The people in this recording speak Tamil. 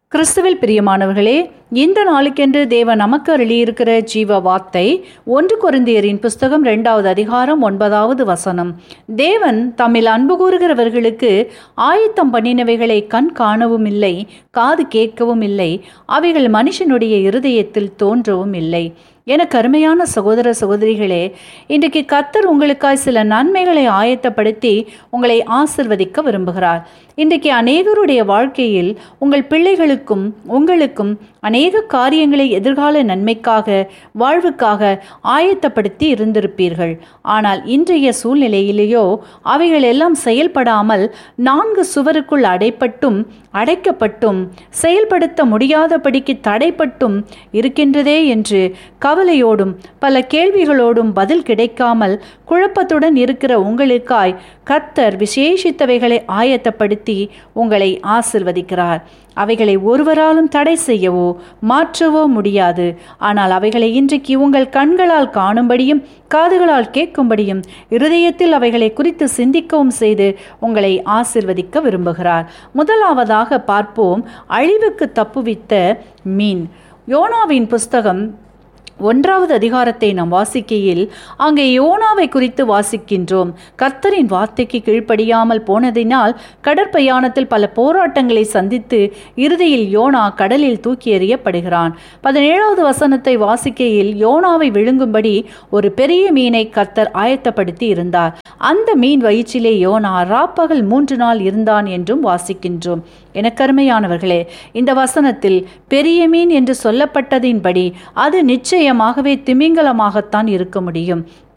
கிறிஸ்துவில் பிரியமானவர்களே இந்த நாளுக்கென்று தேவன் நமக்கு அருளியிருக்கிற ஜீவ வார்த்தை ஒன்று கொரிந்தியரின் புஸ்தகம் இரண்டாவது அதிகாரம் ஒன்பதாவது வசனம் தேவன் தம்மில் அன்பு கூறுகிறவர்களுக்கு ஆயத்தம் பண்ணினவைகளை கண் காணவும் இல்லை காது கேட்கவும் இல்லை அவைகள் மனுஷனுடைய இருதயத்தில் தோன்றவும் இல்லை என கருமையான சகோதர சகோதரிகளே இன்றைக்கு கத்தர் உங்களுக்காய் சில நன்மைகளை ஆயத்தப்படுத்தி உங்களை ஆசிர்வதிக்க விரும்புகிறார் இன்றைக்கு அநேகருடைய வாழ்க்கையில் உங்கள் பிள்ளைகளுக்கும் உங்களுக்கும் அநேக காரியங்களை எதிர்கால நன்மைக்காக வாழ்வுக்காக ஆயத்தப்படுத்தி இருந்திருப்பீர்கள் ஆனால் இன்றைய சூழ்நிலையிலேயோ அவைகள் எல்லாம் செயல்படாமல் நான்கு சுவருக்குள் அடைப்பட்டும் அடைக்கப்பட்டும் செயல்படுத்த முடியாதபடிக்கு தடைப்பட்டும் இருக்கின்றதே என்று கவலையோடும் பல கேள்விகளோடும் பதில் கிடைக்காமல் குழப்பத்துடன் இருக்கிற உங்களுக்காய் கத்தர் விசேஷித்தவைகளை ஆயத்தப்படுத்தி உங்களை ஆசிர்வதிக்கிறார் அவைகளை ஒருவராலும் தடை செய்யவோ மாற்றவோ முடியாது ஆனால் அவைகளை இன்றைக்கு உங்கள் கண்களால் காணும்படியும் காதுகளால் கேட்கும்படியும் இருதயத்தில் அவைகளை குறித்து சிந்திக்கவும் செய்து உங்களை ஆசிர்வதிக்க விரும்புகிறார் முதலாவதாக பார்ப்போம் அழிவுக்கு தப்புவித்த மீன் யோனாவின் புஸ்தகம் ஒன்றாவது அதிகாரத்தை நாம் வாசிக்கையில் அங்கே யோனாவை குறித்து வாசிக்கின்றோம் கர்த்தரின் வார்த்தைக்கு கீழ்ப்படியாமல் போனதினால் கடற்பயாணத்தில் பல போராட்டங்களை சந்தித்து இறுதியில் யோனா கடலில் தூக்கி எறியப்படுகிறான் பதினேழாவது வசனத்தை வாசிக்கையில் யோனாவை விழுங்கும்படி ஒரு பெரிய மீனை கர்த்தர் ஆயத்தப்படுத்தி இருந்தார் அந்த மீன் வயிற்றிலே யோனா ராப்பகல் மூன்று நாள் இருந்தான் என்றும் வாசிக்கின்றோம் எனக்கருமையானவர்களே இந்த வசனத்தில் பெரிய மீன் என்று சொல்லப்பட்டதின்படி அது நிச்சயமாகவே திமிங்கலமாகத்தான் இருக்க முடியும்